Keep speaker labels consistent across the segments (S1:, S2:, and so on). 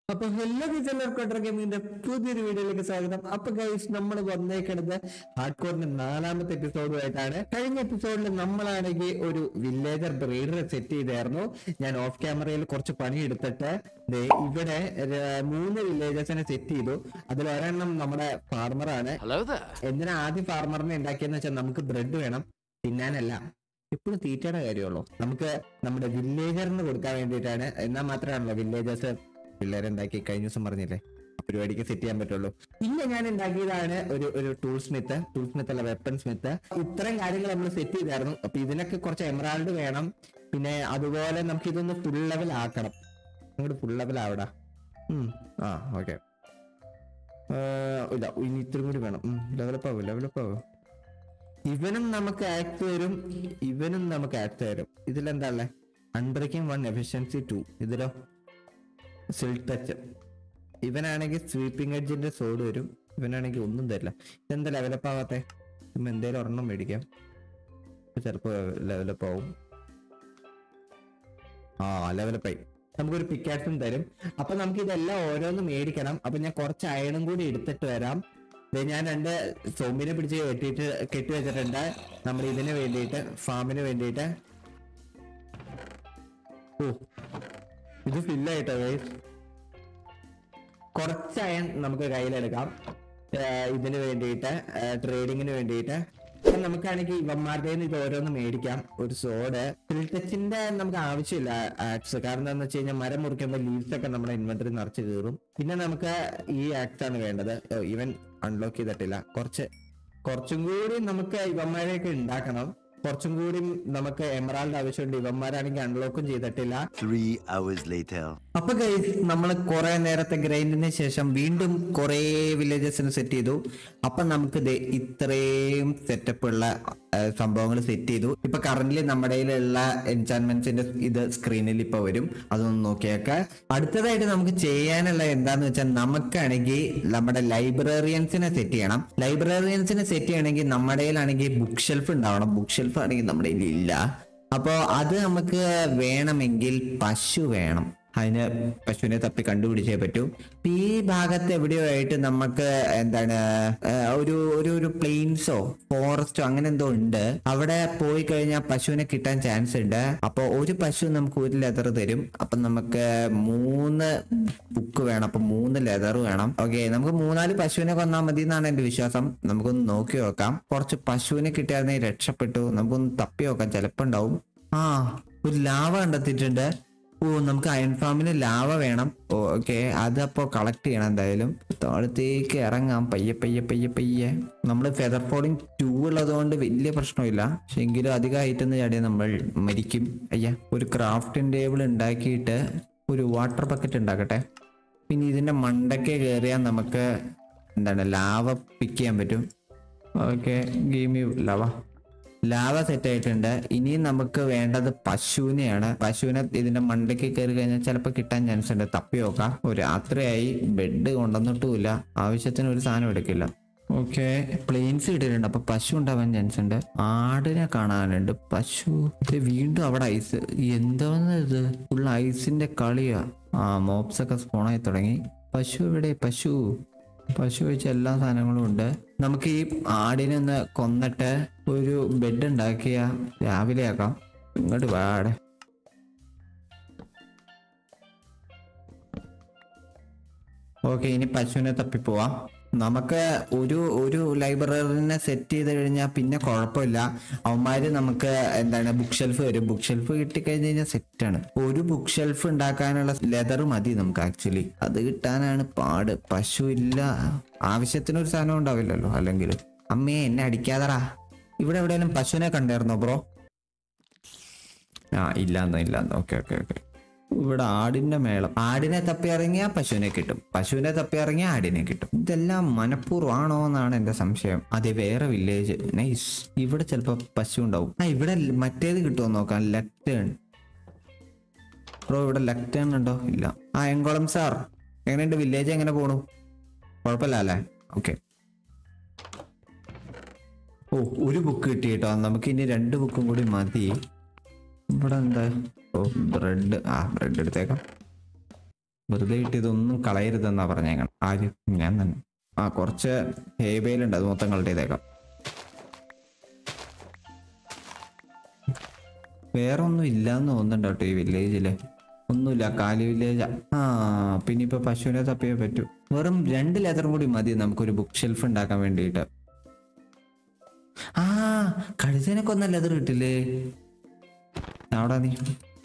S1: അപ്പൊ ഹെല്ലോ എല്ലാവർക്കും ഗെയിമിന്റെ പുതിയൊരു വീഡിയോയിലേക്ക് സ്വാഗതം അപ്പൊ ഗൈസ് നമ്മൾ വന്നേക്കണത് ഹാർഡ് കോറിന്റെ നാലാമത്തെ എപ്പിസോഡുമായിട്ടാണ് കഴിഞ്ഞ എപ്പിസോഡിൽ നമ്മളാണെങ്കിൽ ഒരു വില്ലേജർ ബ്രീഡറെ സെറ്റ് ചെയ്തായിരുന്നു ഞാൻ ഓഫ് ക്യാമറയിൽ കുറച്ച് പണി എടുത്തിട്ട് ദേ ഇവിടെ ര- മൂന്ന് വില്ലേജേഴ്സിനെ സെറ്റ് ചെയ്തു അതിൽ ഒരെണ്ണം നമ്മുടെ ഫാർമറാണ്
S2: Hello there.
S1: എന്തിനാ ആദ്യം ഫാർമറിനെ ഉണ്ടാക്കിയെന്ന് വെച്ചാൽ നമുക്ക് ബ്രെഡ് വേണം തിന്നാനല്ല ഇപ്പോഴും തീറ്റയുടെ കാര്യമുള്ളൂ നമുക്ക് നമ്മുടെ വില്ലേജറിന് കൊടുക്കാൻ വേണ്ടിയിട്ടാണ് എന്നാൽ മാത്രമാണല്ലോ വില്ലേജേഴ്സ് പിള്ളേരെ ഉണ്ടാക്കി കഴിഞ്ഞ ദിവസം പറഞ്ഞില്ലേ ആ പരിപാടിക്ക് സെറ്റ് ചെയ്യാൻ പറ്റുള്ളൂ പിന്നെ ഞാൻ ഉണ്ടാക്കിയതാണ് ഒരു ഒരു ടൂൾ സ്മിത്ത് ടൂൾ സ്മിത്ത് അല്ല വെപ്പൺ സ്മിത്ത് ഇത്രയും കാര്യങ്ങൾ നമ്മൾ സെറ്റ് ചെയ്തായിരുന്നു അപ്പൊ ഇതിനൊക്കെ കുറച്ച് എമറാൾഡ് വേണം പിന്നെ അതുപോലെ നമുക്ക് ഇതൊന്ന് ഫുൾ ലെവൽ ആക്കണം അങ്ങോട്ട് ഫുൾ ലെവൽ ആവടാ ഉം, ആ ഓക്കെ ഇല്ല ഇനി ഇത്രയും കൂടി വേണം ഡെവലപ്പ് ആവും ഡെവലപ്പ് ആവും ഇവനും നമുക്ക് ആക്ട് തരും ഇവനും നമുക്ക് ആക്ട് തരും ഇതിലെന്താ ഉള്ളേ അൺബ്രേക്കിംഗ് വൺ എഫിഷ്യൻസി ടു ഇതിലോ സിൽക്ക് ടച്ച് ഇവനാണെങ്കിൽ സ്വീപ്പിംഗ് എഡ്ജിന്റെ സോഡ് വരും ഇവനാണെങ്കിൽ ഒന്നും തരില്ല ഇതെന്താ ലെവലപ്പ് ആവാത്തെ ഇപ്പം എന്തേലും ഒരെണ്ണം മേടിക്കാം ചിലപ്പോൾ ലെവലപ്പ് ആവും ആ ലെവലപ്പായി നമുക്കൊരു പിക്കാക്സും തരും അപ്പൊ നമുക്ക് ഇതെല്ലാം ഓരോന്ന് മേടിക്കണം അപ്പൊ ഞാൻ കുറച്ച് അയണും കൂടി എടുത്തിട്ട് വരാം ദേ ഞാൻ രണ്ട് സോമ്പിനെ പിടിച്ച് കെട്ടിയിട്ട് കെട്ടി വെച്ചിട്ടുണ്ട് നമ്മൾ ഇതിന് വേണ്ടിയിട്ട് ഫാമിന് വേണ്ടിയിട്ട് ഓ ഇത് ഫില്ലായിട്ടോ ഗൈസ് കുറച്ച് അയൺ നമുക്ക് കയ്യിലെടുക്കാം ഏർ ഇതിന് വേണ്ടിയിട്ട് ട്രേഡിങ്ങിന് വേണ്ടിയിട്ട് അപ്പൊ നമുക്കാണെങ്കിൽ ഇവന്മാരുടെ കയ്യിൽ നിന്ന് ഇത് ഓരോന്ന് മേടിക്കാം ഒരു സോഡ് ഫിൽറ്റച്ചിന്റെ നമുക്ക് ആവശ്യമില്ല ആക്സ് കാരണം എന്താണെന്ന് വെച്ച് കഴിഞ്ഞാൽ മരം മുറിക്കുമ്പോൾ ലീവ്സ് ഒക്കെ നമ്മുടെ ഇൻവെന്ററി നിറച്ച് കീറും പിന്നെ നമുക്ക് ഈ ആക്സ് ആണ് വേണ്ടത് ഇവൻ അൺലോക്ക് ചെയ്തിട്ടില്ല കുറച്ച് കുറച്ചും കൂടി നമുക്ക് ഇവന്മാരെയൊക്കെ ഉണ്ടാക്കണം കുറച്ചും കൂടി നമുക്ക് എമറാൾഡ് ആവശ്യമുണ്ട് ഇവന്മാരാണെങ്കിൽ അൺലോക്കും ചെയ്തിട്ടില്ല
S3: Three hours later.
S1: അപ്പൊ ഗൈസ് നമ്മൾ കുറെ നേരത്തെ ഗ്രൈൻഡിന് ശേഷം വീണ്ടും കുറെ വില്ലേജസിന് സെറ്റ് ചെയ്തു അപ്പൊ നമുക്ക് ദേ ഇത്രയും സെറ്റപ്പ് ഉള്ള സംഭവങ്ങൾ സെറ്റ് ചെയ്തു ഇപ്പൊ കറന്റ് നമ്മുടെ കയ്യിലുള്ള എൻചാൻമെന്റ്സിന്റെ ഇത് സ്ക്രീനിൽ ഇപ്പൊ വരും അതൊന്ന് നോക്കിയേക്ക അടുത്തതായിട്ട് നമുക്ക് ചെയ്യാനുള്ള എന്താന്ന് വെച്ചാൽ നമുക്കാണെങ്കിൽ നമ്മുടെ ലൈബ്രറിയൻസിനെ സെറ്റ് ചെയ്യണം ലൈബ്രറിയൻസിനെ സെറ്റ് ചെയ്യണമെങ്കിൽ നമ്മുടെ കയ്യിലാണെങ്കിൽ ബുക്ക് ഷെൽഫ് ഉണ്ടാവണം ബുക്ക് ഷെൽഫ് ആണെങ്കിൽ നമ്മുടെ കയ്യിൽ ഇല്ല അപ്പോ അത് നമുക്ക് വേണമെങ്കിൽ പശു വേണം അതിന് പശുവിനെ തപ്പി കണ്ടുപിടിച്ചേ പറ്റൂ ഇപ്പൊ ഈ ഭാഗത്ത് എവിടെയോ ആയിട്ട് നമുക്ക് എന്താണ് ആ, ഒരു ഒരു ഒരു പ്ലെയിൻസോ ഫോറസ്റ്റോ അങ്ങനെ എന്തോ ഉണ്ട് അവിടെ പോയി കഴിഞ്ഞാൽ പശുവിനെ കിട്ടാൻ ചാൻസ് ഉണ്ട് അപ്പൊ ഒരു പശു നമുക്ക് ഒരു ലെതർ തരും അപ്പൊ നമുക്ക് മൂന്ന് ബുക്ക് വേണം അപ്പൊ മൂന്ന് ലെതർ വേണം ഓക്കെ നമുക്ക് മൂന്നാല് പശുവിനെ കൊന്നാൽ മതി എന്നാണ് എന്റെ വിശ്വാസം നമുക്കൊന്ന് നോക്കി നോക്കാം കുറച്ച് പശുവിനെ കിട്ടിയായിരുന്നെങ്കിൽ രക്ഷപ്പെട്ടു നമുക്കൊന്ന് തപ്പി നോക്കാം ചിലപ്പോ ഉണ്ടാവും ആ ഒരു ലാവ കണ്ടെത്തിയിട്ടുണ്ട് ഓ നമുക്ക് അയൺ ഫാമിന് ലാവ വേണം ഓക്കെ അതപ്പോ കളക്ട് ചെയ്യണം എന്തായാലും താഴത്തേക്ക് ഇറങ്ങാം പയ്യെ പയ്യെ പയ്യെ പയ്യെ നമ്മൾ ഫെദർ ഫോളിങ് ടൂ ഉള്ളത് കൊണ്ട് വലിയ പ്രശ്നമില്ല പക്ഷെ എങ്കിലും അധികം ഹൈറ്റ് ചാടിയാൽ നമ്മൾ മരിക്കും അയ്യ ഒരു ക്രാഫ്റ്റിംഗ് ടേബിൾ ഉണ്ടാക്കിയിട്ട് ഒരു വാട്ടർ ബക്കറ്റ് ഉണ്ടാക്കട്ടെ പിന്നെ ഇതിന്റെ മണ്ടയ്ക്ക് കയറിയാൽ നമുക്ക് എന്താണ് ലാവ പിക്ക് ചെയ്യാൻ പറ്റും okay game lava lava set ആയിട്ടുണ്ട് ഇനി നമുക്ക് വേണ്ടത് പശുവിനെയാണ് പശുവിനെ ഇതിന്റെ മണ്ടയ്ക്ക് കയറി കഴിഞ്ഞാൽ ചിലപ്പോൾ കിട്ടാൻ ചാൻസ് ഉണ്ട് തപ്പി നോക്കാം ഒരു രാത്രിയായി ബെഡ് കൊണ്ടുവന്നിട്ടുമില്ല ആവശ്യത്തിന് ഒരു സാധനം എടുക്കില്ല ഓക്കെ പ്ലെയിൻസ് ഇട്ടിട്ടുണ്ട് അപ്പൊ പശു ഉണ്ടാവാൻ ചാൻസ് ഉണ്ട് ആടിനെ കാണാനുണ്ട് പശു ഇത് വീണ്ടും അവിടെ ഐസ് എന്താണ് ഇത് ഫുൾ ഐസിന്റെ കളിയാ ആ മോപ്സ് ഒക്കെ സ്പോണായി തുടങ്ങി പശു എവിടെ പശു പശു വെച്ച എല്ലാ സാധനങ്ങളും ഉണ്ട് നമുക്ക് ഈ ആടിനെ ഒന്ന് കൊന്നിട്ട് ഒരു ബെഡ് ഉണ്ടാക്കിയ രാവിലെ ആക്കാം ഇങ്ങോട്ട് വാടെ ഓക്കെ ഇനി പശുവിനെ തപ്പിപ്പോവാം നമുക്ക് ഒരു ഒരു ലൈബ്രറിനെ സെറ്റ് ചെയ്ത് കഴിഞ്ഞാൽ പിന്നെ കുഴപ്പമില്ല അവന്മാര് നമുക്ക് എന്താണ് ബുക്ക് ഷെൽഫ് വരും ബുക്ക് ഷെൽഫ് കിട്ടിക്കഴിഞ്ഞ് കഴിഞ്ഞാൽ സെറ്റാണ് ഒരു ബുക്ക് ഷെൽഫ് ഉണ്ടാക്കാനുള്ള ലെതർ മതി നമുക്ക് ആക്ച്വലി അത് കിട്ടാനാണ് പാട് പശു ഇല്ല ആവശ്യത്തിന് ഒരു സാധനം ഉണ്ടാവില്ലല്ലോ അല്ലെങ്കിൽ അമ്മേ എന്നെ അടിക്കാതറാ ഇവിടെ എവിടെയെങ്കിലും പശുവിനെ കണ്ടായിരുന്നോ ബ്രോ ആ ഇല്ലാന്നോ ഇല്ലാന്നോ ഓക്കെ ഓക്കെ ഓക്കെ ഇവിടെ ആടിന്റെ മേളം ആടിനെ തപ്പി ഇറങ്ങിയാൽ പശുവിനെ കിട്ടും പശുവിനെ തപ്പി ഇറങ്ങിയാൽ ആടിനെ കിട്ടും ഇതെല്ലാം മനഃപൂർവ്വമാണോ എന്നാണ് എന്റെ സംശയം അതെ വേറെ വില്ലേജ് നൈസ് ഇവിടെ ചിലപ്പോ പശു ഉണ്ടാവും ആ ഇവിടെ മറ്റേത് കിട്ടുമോ നോക്കാം ലെക്ടേൺ ബ്രോ ഇവിടെ ലെക്ടേൺ ഉണ്ടോ ഇല്ല ആ എങ്കോളം സാർ എങ്ങനെയുണ്ട് വില്ലേജ് എങ്ങനെ പോണു കുഴപ്പമില്ല അല്ലേ ഓക്കെ ഓ ഒരു ബുക്ക് കിട്ടി കേട്ടോ നമുക്ക് ഇനി രണ്ട് ബുക്കും കൂടി മതി ഇവിടെ എന്താ ഓ ബ്രെഡ് ആ ബ്രെഡ് എടുത്തേക്കാം വെറുതെ കിട്ടിയതൊന്നും കളയരുതെന്നാ പറഞ്ഞേക്കണം ആര് ഞാൻ തന്നെ ആ കുറച്ച് ഹേബയിലുണ്ട് അത് മൊത്തം കളക്ട് ചെയ്തേക്കാം വേറെ ഒന്നും ഇല്ലാന്ന് തോന്നുന്നുണ്ട് കേട്ടോ ഈ വില്ലേജില് ഒന്നുമില്ല കാലി വില്ലേജ് ആ പിന്നെ ഇപ്പൊ പശുവിനെ തപ്പിയേ പറ്റൂ വെറും രണ്ട് ലെതറും കൂടി മതി നമുക്കൊരു ബുക്ക് ഷെൽഫ് ഉണ്ടാക്കാൻ വേണ്ടിയിട്ട് ആ കഴുതനെ കൊന്ന ലെതർ കിട്ടില്ലേ അവിടെ നീ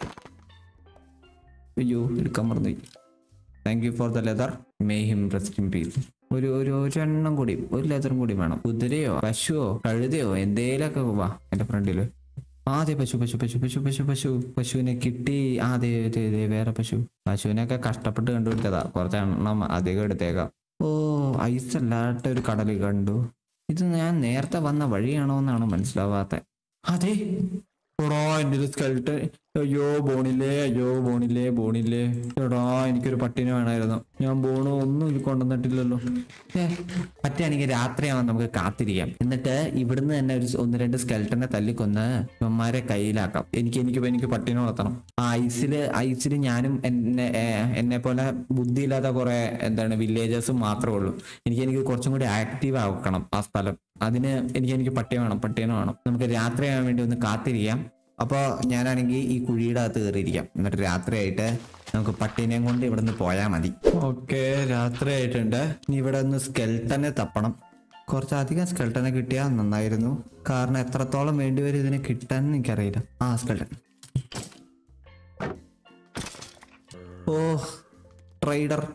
S1: അയ്യോ എടുക്കാൻ മറന്നു thank you for the leather may him rest in peace ഒരു ഒരു ഒരെണ്ണം കൂടി ഒരു ലെതറും കൂടി വേണം കുതിരയോ പശുവോ കഴുതയോ എന്തേലൊക്കെ വാ എന്റെ ഫ്രണ്ടില് ആ അതെ പശു പശു പശു പശു പശു പശു പശുവിനെ കിട്ടി ആ അതെ അതെ അതെ വേറെ പശു പശുവിനൊക്കെ കഷ്ടപ്പെട്ട് കണ്ടുപിടിച്ചതാ കുറച്ച് എണ്ണം അധികം എടുത്തേക്കാം ഓ ഐസ് അല്ലാത്ത ഒരു കടൽ കണ്ടു ഇത് ഞാൻ നേരത്തെ വന്ന വഴിയാണോ എന്നാണ് മനസ്സിലാവാത്ത അതെ എടാ എൻ്റെ ഒരു സ്കെൽട്ട് അയ്യോ ബോണില്ലേ അയ്യോ ബോണില്ലേ ബോണില്ലേ എടാ എനിക്കൊരു പട്ടിനെ വേണമായിരുന്നു ഞാൻ ബോണോ ഒന്നും ഇതിൽ കൊണ്ടുവന്നിട്ടില്ലല്ലോ ഏ പറ്റുകയാണെങ്കിൽ രാത്രിയാവാൻ നമുക്ക് കാത്തിരിക്കാം എന്നിട്ട് ഇവിടുന്ന് തന്നെ ഒരു ഒന്ന് രണ്ട് സ്കെൽട്ടനെ തല്ലിക്കൊന്ന് ഇവന്മാരെ കയ്യിലാക്കാം എനിക്ക് എനിക്ക് എനിക്ക് പട്ടിനെ വളർത്തണം ആ ഐസില് ഐസില് ഞാനും എന്നെ ഏ, എന്നെ പോലെ ബുദ്ധിയില്ലാത്ത കുറെ എന്താണ് വില്ലേജേഴ്സും മാത്രമേ ഉള്ളൂ എനിക്ക് എനിക്ക് കുറച്ചും കൂടി ആക്റ്റീവ് ആക്കണം ആ സ്ഥലം അതിന് എനിക്ക് എനിക്ക് പട്ടിയെ വേണം പട്ടീനെ വേണം നമുക്ക് രാത്രിയാകാൻ വേണ്ടി ഒന്ന് കാത്തിരിക്കാം അപ്പോൾ ഞാനാണെങ്കിൽ ഈ കുഴിയുടെ അകത്ത് കയറിയിരിക്കാം എന്നിട്ട് രാത്രിയായിട്ട് നമുക്ക് പട്ടീനെയും കൊണ്ട് ഇവിടെ നിന്ന് പോയാൽ മതി ഓക്കെ രാത്രി ആയിട്ടുണ്ട് ഇനി ഇവിടെ ഒന്ന് സ്കെൽട്ടനെ തപ്പണം കുറച്ചധികം സ്കെൽട്ടനെ കിട്ടിയാൽ നന്നായിരുന്നു കാരണം എത്രത്തോളം വേണ്ടിവരും ഇതിനെ കിട്ടാൻ എനിക്കറിയില്ല ആ സ്കെൽട്ടൻ ഓ ട്രൈഡർ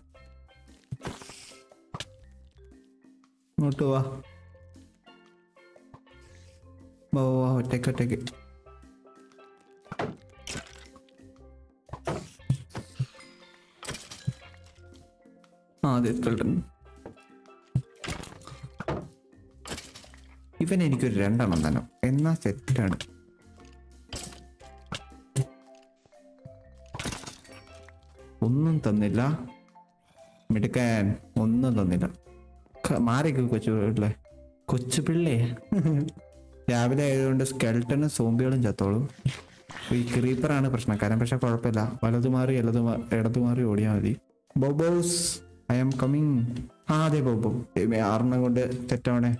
S1: ഇങ്ങോട്ട് വാ വാ വാ ഒറ്റയ്ക്ക് ഒറ്റയ്ക്ക് ആ അതെ സ്കെൽട്ടൻ ഇവൻ എനിക്കൊരു രണ്ടെണ്ണം തന്നെ എന്നാ സെറ്റാണ് ഒന്നും തന്നില്ല മിടുക്കാൻ ഒന്നും തന്നില്ല ക- മാറിക്ക് കൊച്ചു പിള്ളേ കൊച്ചു പിള്ളേ രാവിലെ ആയതുകൊണ്ട് സ്കെൽട്ടനും സോംബികളും ചത്തോളും അപ്പൊ ഈ ക്രീപ്പറാണ് പ്രശ്നക്കാരൻ പക്ഷെ കുഴപ്പമില്ല വലതു മാറി ഇടതു മാ- ഇടതു മാറി ഓടിയാൽ മതി ബോബോസ് ഐ ആം കമ്മിങ് ആ അതെ ബോബോ ദൈവമേ, ആറെണ്ണം കൊണ്ട് തെറ്റാവണേ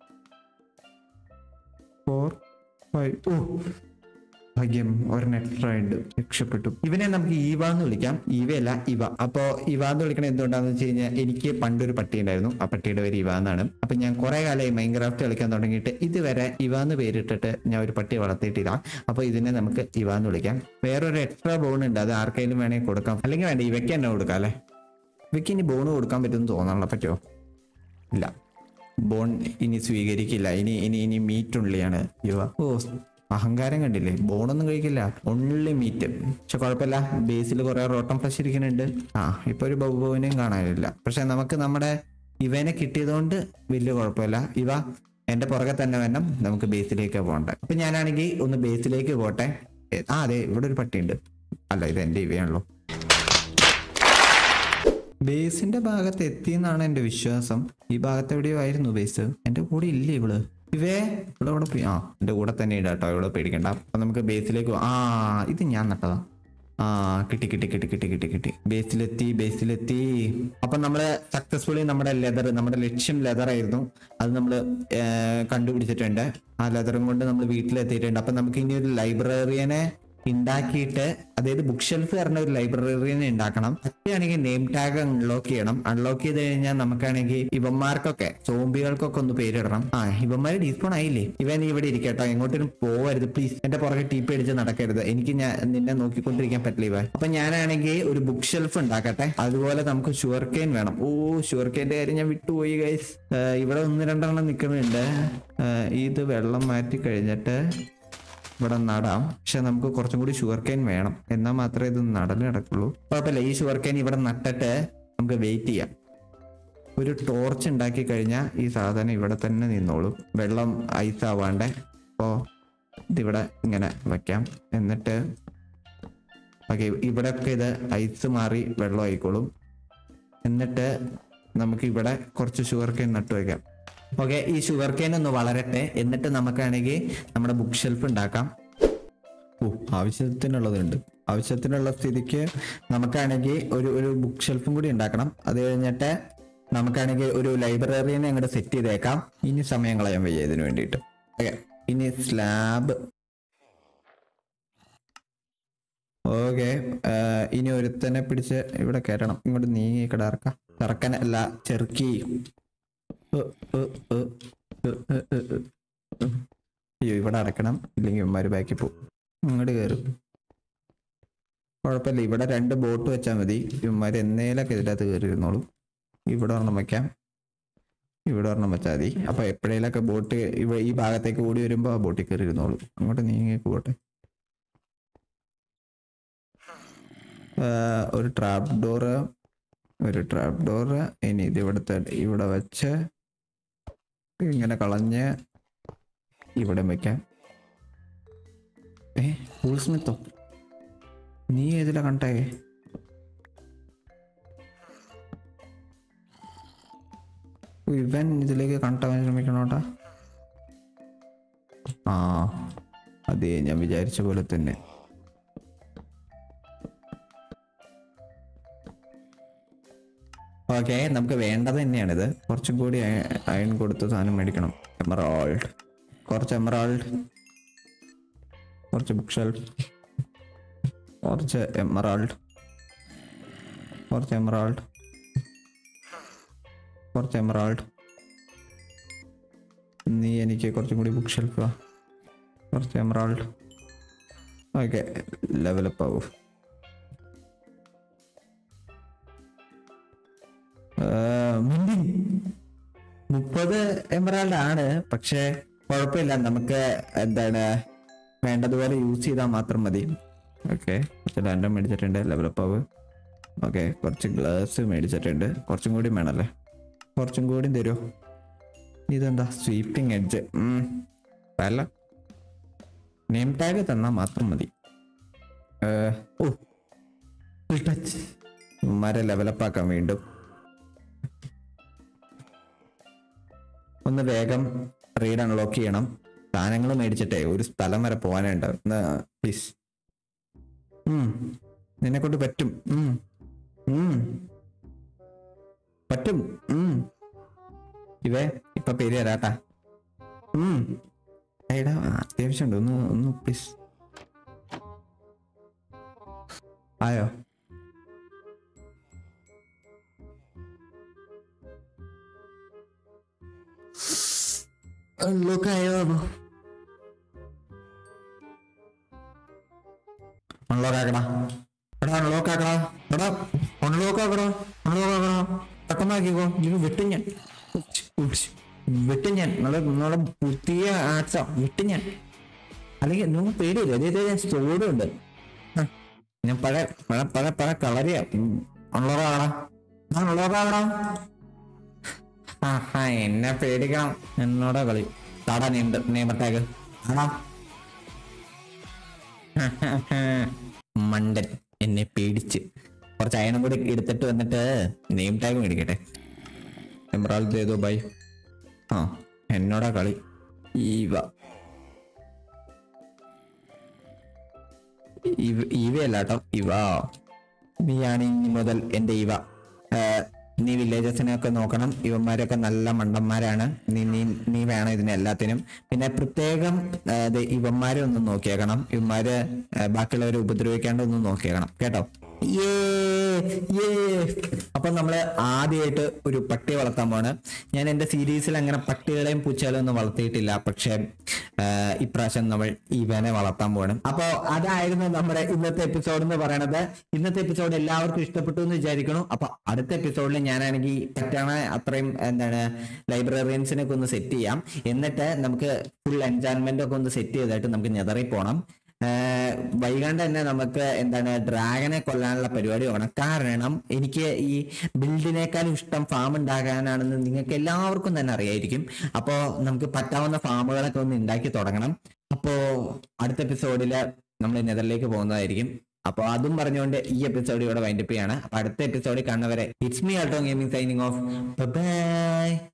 S1: ഫോർ ഫൈവ് ഓ ഭാഗ്യം ഒരെണ്ണം എക്സ്ട്രാ ഉണ്ട് രക്ഷപ്പെട്ടു ഇവനെ നമുക്ക് ഈവ എന്ന് വിളിക്കാം ഈവയല്ല ഇവ അപ്പോ ഇവ എന്ന് വിളിക്കണ എന്തുകൊണ്ടാന്ന് വെച്ച് കഴിഞ്ഞാൽ എനിക്ക് പണ്ടൊരു പട്ടി ഉണ്ടായിരുന്നു ആ പട്ടിയുടെ പേര് ഇവ എന്നാണ് അപ്പൊ ഞാൻ കുറെ കാലമായി മൈൻക്രാഫ്റ്റ് കളിക്കാൻ തുടങ്ങിയിട്ട് ഇതുവരെ ഇവ എന്ന് പേരിട്ടിട്ട് ഞാൻ ഒരു പട്ടിയെ വളർത്തിയിട്ടില്ല അപ്പൊ ഇതിനെ നമുക്ക് ഇവ എന്ന് വിളിക്കാം വേറൊരു എക്സ്ട്രാ ബോൺ ഉണ്ട് അത് ആർക്കെങ്കിലും വേണമെങ്കിൽ കൊടുക്കാം അല്ലെങ്കിൽ വേണ്ട ഇവയ്ക്ക് തന്നെ കൊടുക്കാം അല്ലെ ഇവയ്ക്ക് ഇനി ബോൺ കൊടുക്കാൻ പറ്റുമെന്ന് തോന്നാനുള്ള പറ്റുമോ ഇല്ല ബോൺ ഇനി സ്വീകരിക്കില്ല ഇനി ഇനി ഇനി മീറ്റ് ഉള്ളിയാണ് ഇവ ഓ അഹങ്കാരം കണ്ടില്ലേ ബോണൊന്നും കഴിക്കില്ല ഓൺലി മീറ്റ് പക്ഷെ കുഴപ്പമില്ല ബേസിൽ കുറെ റോട്ടം ഫ്ലഷ് ഇരിക്കുന്നുണ്ട് ആ ഇപ്പൊ ഒരു ബഹുബോവിനെയും കാണാനില്ല പക്ഷെ നമുക്ക് നമ്മുടെ ഇവനെ കിട്ടിയതുകൊണ്ട് വലിയ കുഴപ്പമില്ല ഇവ എന്റെ പുറകെ തന്നെ വേണം നമുക്ക് ബേസിലേക്ക് പോകണ്ട അപ്പൊ ഞാനാണെങ്കിൽ ഒന്ന് ബേസിലേക്ക് പോട്ടെ എ, ആ അതെ ഇവിടെ ഒരു പട്ടിയുണ്ട് അല്ല ഇത് എന്റെ ഇവയാണല്ലോ ബേസിന്റെ ഭാഗത്ത് എത്തിയെന്നാണ് എന്റെ വിശ്വാസം ഈ ഭാഗത്ത് എവിടെയോ ആയിരുന്നു ബേസ് എന്റെ കൂടെ ഇല്ലേ ഇവള് ഇവേ ഇവിടെ ഇവിടെ പോയി ആ എന്റെ കൂടെ തന്നെ ഇടാ കേട്ടോ ഇവിടെ പേടിക്കണ്ട അപ്പൊ നമുക്ക് ബേസിലേക്ക് പോ- ആ ഇത് ഞാൻ നട്ടതാ ആ കിട്ടി കിട്ടി കിട്ടി കിട്ടി കിട്ടി കിട്ടി ബേസിലെത്തി ബേസിലെത്തി അപ്പൊ നമ്മള് സക്സസ്ഫുള്ളി നമ്മുടെ ലെതർ നമ്മുടെ ലക്ഷ്യം ലെതർ ആയിരുന്നു അത് നമ്മൾ കണ്ടുപിടിച്ചിട്ടുണ്ട് ആ ലെതറും കൊണ്ട് നമ്മൾ വീട്ടിലെത്തിയിട്ടുണ്ട് അപ്പൊ നമുക്ക് ഇനി ഒരു ലൈബ്രറിയനെ ഉണ്ടാക്കിയിട്ട് അതായത് ബുക്ക് ഷെൽഫ് പറഞ്ഞ ഒരു ലൈബ്രറിനെ ഉണ്ടാക്കണം പറ്റുകയാണെങ്കിൽ നെയിം ടാഗ് അൺലോക്ക് ചെയ്യണം അൺലോക്ക് ചെയ്ത് കഴിഞ്ഞാൽ നമുക്കാണെങ്കിൽ ഇവന്മാർക്കൊക്കെ സോംബികൾക്കൊക്കെ ഒന്ന് പേരിടണം ആ ഇവന്മാർ ഡീസ്പോൺ ആയില്ലേ ഇവൻ ഇവിടെ ഇരിക്കട്ടോ എങ്ങോട്ടും പോവരുത് പ്ലീസ് എന്റെ പുറകെ ടീപ്പ് അടിച്ച് നടക്കരുത് എനിക്ക് ഞാൻ നിന്നെ നോക്കിക്കൊണ്ടിരിക്കാൻ പറ്റില്ല ഇവ അപ്പൊ ഞാനാണെങ്കിൽ ഒരു ബുക്ക് ഷെൽഫ് ഉണ്ടാക്കട്ടെ അതുപോലെ നമുക്ക് ഷുവർ കെയിൻ വേണം ഓ ഷുവർ കെയിന്റെ കാര്യം ഞാൻ വിട്ടുപോയി ഗൈസ് ഇവിടെ ഒന്ന് രണ്ടെണ്ണം നിൽക്കുന്നുണ്ട് ഇത് വെള്ളം മാറ്റി കഴിഞ്ഞിട്ട് ഇവിടെ നടാം പക്ഷെ നമുക്ക് കുറച്ചും കൂടി ഷുഗർ കെയിൻ വേണം എന്നാൽ മാത്രമേ ഇത് നടൽ നടക്കുള്ളൂ കുഴപ്പമില്ല ഈ ഷുഗർ കെയിൻ ഇവിടെ നട്ടിട്ട് നമുക്ക് വെയിറ്റ് ചെയ്യാം ഒരു ടോർച്ച് ഉണ്ടാക്കി കഴിഞ്ഞാൽ ഈ സാധനം ഇവിടെ തന്നെ നിന്നോളും വെള്ളം ഐസ് ആവാണ്ടേ അപ്പോൾ ഇതിവിടെ ഇങ്ങനെ വയ്ക്കാം എന്നിട്ട് ഓക്കെ ഇവിടെയൊക്കെ ഇത് ഐസ് മാറി വെള്ളം ആയിക്കോളും എന്നിട്ട് നമുക്ക് ഇവിടെ കുറച്ച് ഷുഗർ കെയിൻ നട്ടു വയ്ക്കാം ഓക്കെ ഈ ഷുഗർ കെയിൻ ഒന്ന് വളരട്ടെ എന്നിട്ട് നമുക്കാണെങ്കിൽ നമ്മുടെ ബുക്ക് ഷെൽഫ് ഉണ്ടാക്കാം ഓ ആവശ്യത്തിനുള്ളതുണ്ട് ആവശ്യത്തിനുള്ള സ്ഥിതിക്ക് നമുക്കാണെങ്കിൽ ഒരു ഒരു ബുക്ക് ഷെൽഫും കൂടി ഉണ്ടാക്കണം അത് കഴിഞ്ഞിട്ട് നമുക്കാണെങ്കിൽ ഒരു ലൈബ്രറീനെ അങ്ങോട്ട് സെറ്റ് ചെയ്തേക്കാം ഇനി സമയം കളയാൻ വയ്യ ഇതിന് വേണ്ടിയിട്ട് ഓക്കെ ഇനി സ്ലാബ് ഓക്കെ ഇനി ഒരുത്തനെ പിടിച്ച് ഇവിടെ കയറണം ഇങ്ങോട്ട് നീങ്ങി കിടക്കാം ചെറുക്കൻ അല്ല ചെറുക്കി ഉ, ഉ, ഉ, ഉ, ഉ, ഉ, ഉ. അയ്യോ ഇവിടെ അടക്കണം ഇല്ലെങ്കിൽ ഇവന്മാര് ബാക്കി പോകും അങ്ങോട്ട് കയറും കുഴപ്പമില്ല ഇവിടെ രണ്ട് ബോട്ട് വെച്ചാൽ മതി ഇവന്മാർ എന്നേലൊക്കെ ഇതിനകത്ത് കയറിയിരുന്നോളും ഇവിടെ ഒരെണ്ണം വെക്കാം ഇവിടെ ഒരെണ്ണം വെച്ചാൽ മതി അപ്പൊ എപ്പോഴേലൊക്കെ ബോട്ട് ഇവ ഈ ഭാഗത്തേക്ക് ഓടി വരുമ്പോൾ ആ ബോട്ടിൽ കയറിയിരുന്നോളും അങ്ങോട്ട് നീങ്ങി പോട്ടെ ആഹ് ഒരു ട്രാപ്പ് ഡോറ് ഒരു ട്രാപ്പ് ഡോറ് ഇനി ഇത് ഇവിടുത്തെ ഇവിടെ വെച്ച് ഇങ്ങനെ കളഞ്ഞ് ഇവിടെ വെക്കാം ഏ ഫുൾ സ്മിത്തോ നീ ഏതിലാ കണ്ടേ ഇവൻ ഇതിലേക്ക് കണ്ടാവാൻ ശ്രമിക്കണോട്ടാ ആ അതെ ഞാൻ വിചാരിച്ച പോലെ തന്നെ ഓക്കെ നമുക്ക് വേണ്ടത് തന്നെയാണിത് കുറച്ചും കൂടി അയൺ കൊടുത്ത് സാധനം മേടിക്കണം എമറാൾഡ് കുറച്ച് എമറാൾഡ് കുറച്ച് ബുക്ക് ഷെൽഫ് കുറച്ച് എമറാൾഡ് കുറച്ച് എമറാൾഡ് കുറച്ച് എമറാൾഡ് നീ എനിക്ക് കുറച്ചും കൂടി ബുക്ക് ഷെൽഫ് കുറച്ച് എമറാൾഡ് ഓക്കെ ലെവലപ്പ് ആവൂ മുപ്പത് എമറാൾഡ് ആണ് പക്ഷെ കുഴപ്പമില്ല നമുക്ക് എന്താണ് വേണ്ടതുപോലെ യൂസ് ചെയ്താൽ മാത്രം മതി ഓക്കെ കുറച്ച് ലാൻഡം മേടിച്ചിട്ടുണ്ട് ലെവലപ്പ് ആവ് ഓക്കെ കുറച്ച് ഗ്ലാസ് മേടിച്ചിട്ടുണ്ട് കുറച്ചും കൂടി വേണമല്ലേ കുറച്ചും കൂടി തരുമോ ഇതെന്താ സ്വീപ്പിംഗ് എഡ്ജ് അല്ല നെയിം ടാഗ് തന്നാൽ മാത്രം മതി ഏർ, ഓ ഫുൾ ടച്ച് ഉമ്മാരെ ലെവലപ്പ് ആക്കാൻ വീണ്ടും ഒന്ന് വേഗം റീഡ് അൺലോക്ക് ചെയ്യണം സാധനങ്ങൾ മേടിച്ചിട്ടേ ഒരു സ്ഥലം വരെ പോകാനുണ്ട് ഒന്ന് പ്ലീസ് നിന്നെ കൊണ്ട് പറ്റും ഉം. ഉം. പറ്റും ഉം. ഇവേ ഇപ്പൊ പേര് തരാട്ടാ ഉം. എടാ അത്യാവശ്യമുണ്ട് ഒന്ന് ഒന്ന് പ്ലീസ് ആയോ അൺലോക്ക് ആയോ അൺലോക്ക് ആക്കടാ എടാ അൺലോക്ക് ആക്കടാ എടാ അൺലോക്ക് ആക്കടാ അൺലോക്ക് ആക്കടാ പെട്ടെന്നാക്കിക്കോ ഇത് വിട്ടു ഞാൻ ഉച്ച്, ഉച്ച്. വിട്ടു ഞാൻ നിങ്ങളെ നിങ്ങളെ പുതിയ ആച്ച വിട്ടു ഞാൻ അല്ലെങ്കിൽ നിങ്ങൾ പേടിയില്ല അതായത് ഞാൻ സ്റ്റോറുണ്ട് ഞാൻ പഴയ പഴയ പഴയ പഴയ കളറിയാ അൺലോക്കാകടാ അൺലോക്കാകടാ ആഹാ എന്നെ പേടിക്കണം എന്നോടാ കളി താടാ നീണ്ട നിയമത്തേക്ക് ആടാ മണ്ടൻ എന്നെ പേടിച്ച് കുറച്ച് അയണം കൂടി എടുത്തിട്ട് വന്നിട്ട് നെയിം ടാഗ് മേടിക്കട്ടെ എമറാൾഡ് ചെയ്തോ ബൈ ആ എന്നോടാ കളി ഈവ ഇവ ഇവയല്ല കേട്ടോ ഇവ നീയാണ് ഇനി മുതൽ എന്റെ ഇവ ആ, നീ വില്ലേജസിനെ ഒക്കെ നോക്കണം ഇവന്മാരൊക്കെ നല്ല മണ്ടന്മാരാണ് നീ നീ നീ വേണം ഇതിന് എല്ലാത്തിനും പിന്നെ പ്രത്യേകം ആ, ദേ ഇവന്മാരെ ഒന്ന് നോക്കിയേക്കണം ഇവന്മാര് ആ, ബാക്കിയുള്ളവരെ ഉപദ്രവിക്കാണ്ട് ഒന്ന് നോക്കിയേക്കണം കേട്ടോ യേ, യേ. അപ്പൊ നമ്മള് ആദ്യമായിട്ട് ഒരു പട്ടി വളർത്താൻ പോണ് ഞാൻ എന്റെ സീരീസിൽ അങ്ങനെ പട്ടികളെയും പൂച്ചകളെയും ഒന്നും വളർത്തിയിട്ടില്ല പക്ഷെ ആ, ഇപ്രാവശ്യം നമ്മൾ ഇവനെ വളർത്താൻ പോവാണ് അപ്പോ അതായിരുന്നു നമ്മുടെ ഇന്നത്തെ എപ്പിസോഡ് എന്ന് പറയണത് ഇന്നത്തെ എപ്പിസോഡ് എല്ലാവർക്കും ഇഷ്ടപ്പെട്ടു എന്ന് വിചാരിക്കണം അപ്പൊ അടുത്ത എപ്പിസോഡിൽ ഞാനാണെങ്കിൽ പറ്റാണ് അത്രയും എന്താണ് ലൈബ്രറിയൻസിനെ ഒക്കെ ഒന്ന് സെറ്റ് ചെയ്യാം എന്നിട്ട് നമുക്ക് ഫുൾ എൻജോയ്മെന്റ് ഒക്കെ ഒന്ന് സെറ്റ് ചെയ്തിട്ട് നമുക്ക് നെതറി പോകണം ആഹ് വൈകാണ്ട് തന്നെ നമുക്ക് എന്താണ് ഡ്രാഗനെ കൊല്ലാനുള്ള പരിപാടി നോക്കണം കാരണം എനിക്ക് ഈ ബിൽഡിനേക്കാളും ഇഷ്ടം ഫാം ഉണ്ടാക്കാനാണെന്ന് നിങ്ങൾക്ക് എല്ലാവർക്കും തന്നെ അറിയായിരിക്കും അപ്പോൾ നമുക്ക് പറ്റാവുന്ന ഫാമുകളൊക്കെ ഒന്ന് ഉണ്ടാക്കി തുടങ്ങണം അപ്പോൾ അടുത്ത എപ്പിസോഡിൽ നമ്മൾ നെതറിലേക്ക് പോകുന്നതായിരിക്കും അപ്പോൾ അതും പറഞ്ഞുകൊണ്ട് ഈ എപ്പിസോഡ് ഇവിടെ വൈൻഡപ്പ് ചെയ്യാണ് അപ്പൊ അടുത്ത എപ്പിസോഡിൽ കാണുന്നവരെ it's me Alto gaming signing off by